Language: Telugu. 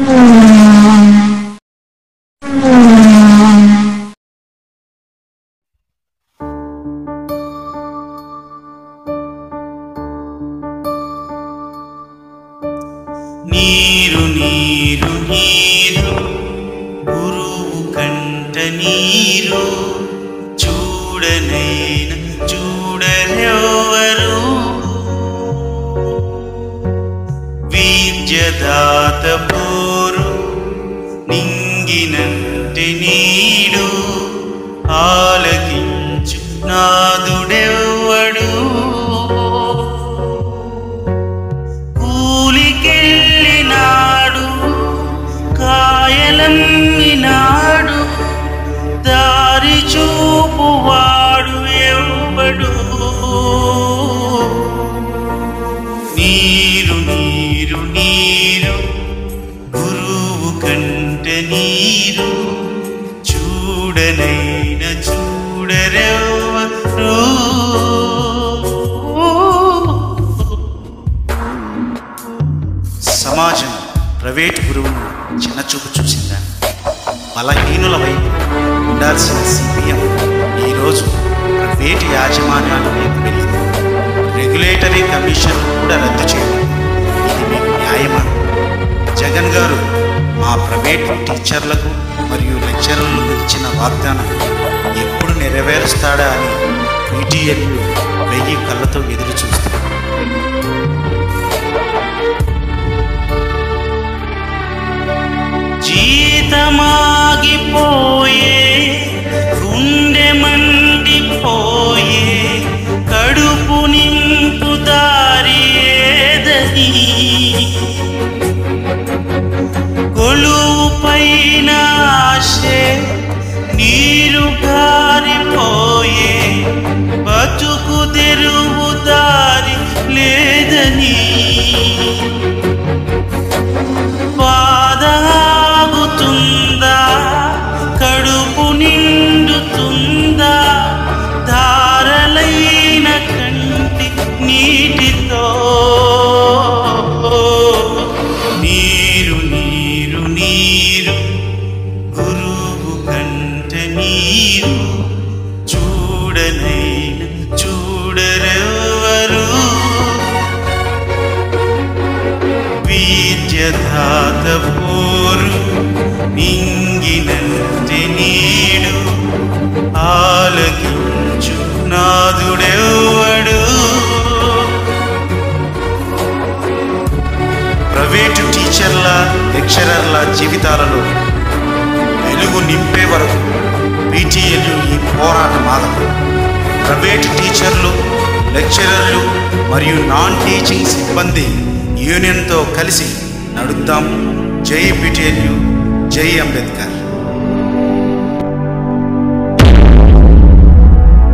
నీరు నీరు నీరు గురువు కంట నీరు చూడనైన చూడరెవరు విద్యదాత పోరు నింగినంటి నీడు ఆలకించు నాదుడెవ్వడు కూలికెళ్ళినాడు కాయలమ్మినాడు దారి చూపువాడు ఎవ్వడు నీరు నీరు నీరు గురువు కంట నీరు చూడనైన చూడరెవ్వరు సమాజం ప్రైవేట్ గురువును చిన్నచూపు చూసిందా బలహీనుల వైపు ఉండాల్సిన సిపిఎం ఈరోజు ప్రైవేట్ యాజమాన్యాల వైపు వెళ్ళింది రెగ్యులేటరీ కమిషన్ కూడా రద్దు చేయడం ఇది మీకు న్యాయమా జగన్ గారు మా ప్రైవేట్ టీచర్లకు మరియు లెక్చరర్లకు ఇచ్చిన వాగ్దానం ఎప్పుడు నెరవేరుస్తాడా అని పీటీఎల్లు వెయ్యి కళ్ళతో ఎదురు చూస్తారు జీతమాగిపోయే గుండె మండిపోయే కడుపు నింపు దారి ఏదని కొలువు పైన ఆశే నీరు గారిపోయే బతుకు తెరువు దారి లేదని బాధ ఆగుతుందా కడుపు నిండుతుందా ధారలైన కంటి నీటితో నీరు నీరు నీరు గురువు కంట నీరు చూడనైన చూడరెవరు విద్యధాత పోరు నింగినంటి నీడు ఆలకించు నాదుడెవ్వడు ప్రైవేటు టీచర్ల లెక్చరర్ల జీవితాలలో వెలుగు నింపే వరకు పీటీఎల్యు ఈ పోరాటం ఆగదు ప్రైవేటు టీచర్లు లెక్చరర్లు మరియు నాన్ టీచింగ్ సిబ్బంది యూనియన్తో కలిసి నడుద్దాం జై పీటీఎల్యు జై అంబేద్కర్